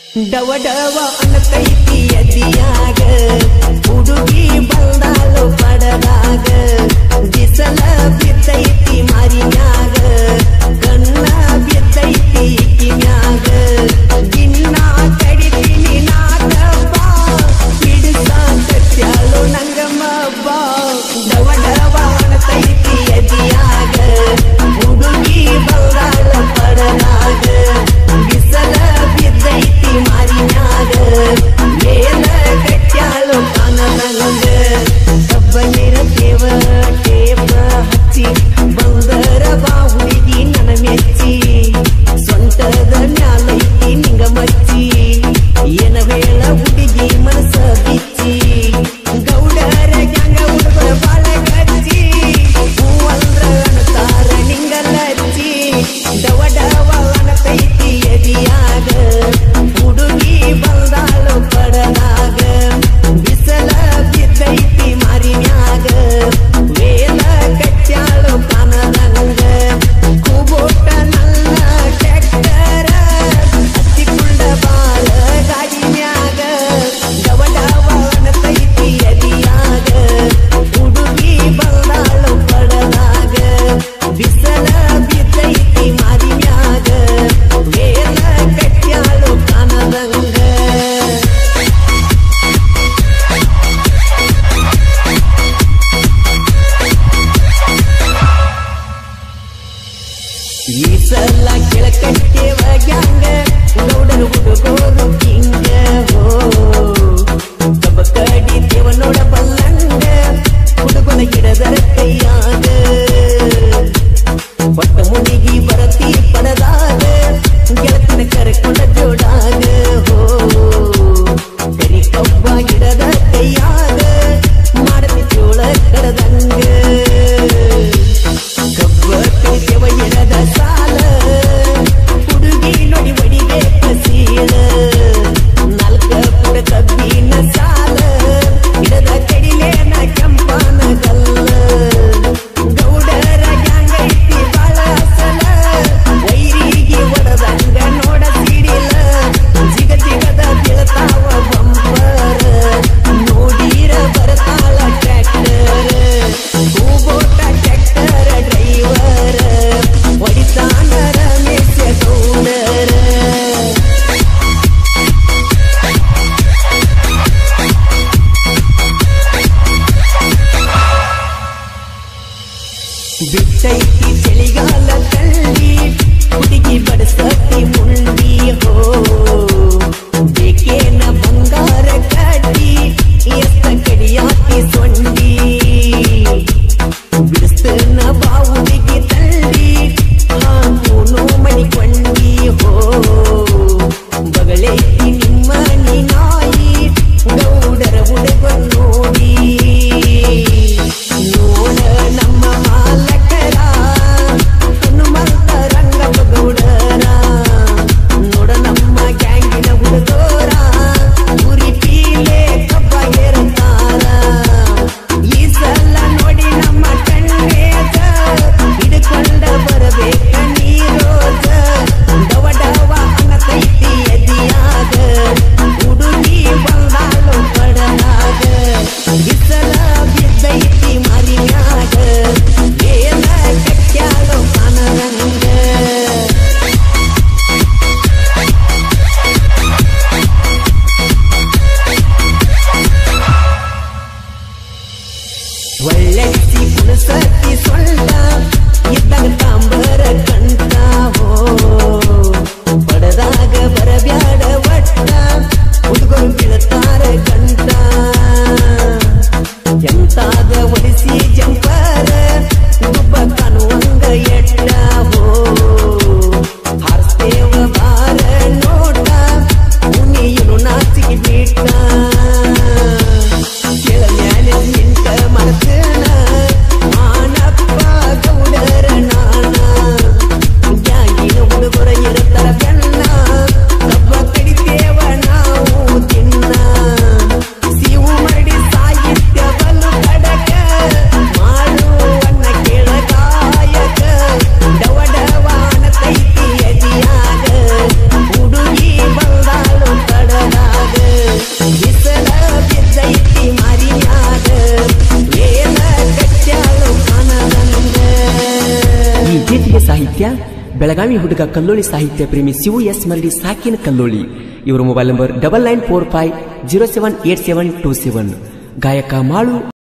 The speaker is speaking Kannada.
ಡವ ಡವ ಅನ್ನತೈತಿ ಅದಿಯಾಗ ಹುಡುಗಿ ಬಂದಾಲು ಪಡದಾಗ ಬಿಸಲ ಬಿತ್ತೈತಿ ಮಾರಿನ್ಯಾಗ ಕಣ್ಣ ಬಿತ್ತೈತಿ ಕಿನ್ಯಾಗ ದಿನ ಕಡಿತೀನಿ ನಾಗಪ್ಪ ಹಿಡಿಸ ಕಟ್ಯಾಳು ನಂಗಮ್ಮ ಬಾ ಡವ ಡವ ಅನ್ನತೈತಿ ಅದಿಯಾಗ ಹುಡುಗಿ ಬಂದಾಲ ಪಡದಾಗ ಬಿಸಲ ಬಿದ್ದೈತಿ ಮಾರಿನ್ಯಾಗ ಮೇಲ ಕಟ್ಯಾಳು ಕಾನನಂಗ ಕಬ್ಬನಿರ ದೇವ ಟೇಪ ಹಚ್ಚಿ ಬಂದರ ಬಾ ಹುಡುಗಿ ನನ್ನ ಮೆಚ್ಚಿ ಸ್ವಂತದ ಮ್ಯಾಲ ಬೆಳಗಾವಿ ಹುಡುಗ ಕಲ್ಲೋಳಿ ಸಾಹಿತ್ಯ ಪ್ರೇಮಿ ಶಿವು ಎಸ್ ಮರಡಿ ಸಾಕಿನ ಕಲ್ಲೋಳಿ ಇವರ mobile number double nine four five zero seven eight seven two seven ಗಾಯಕ ಮಾಳು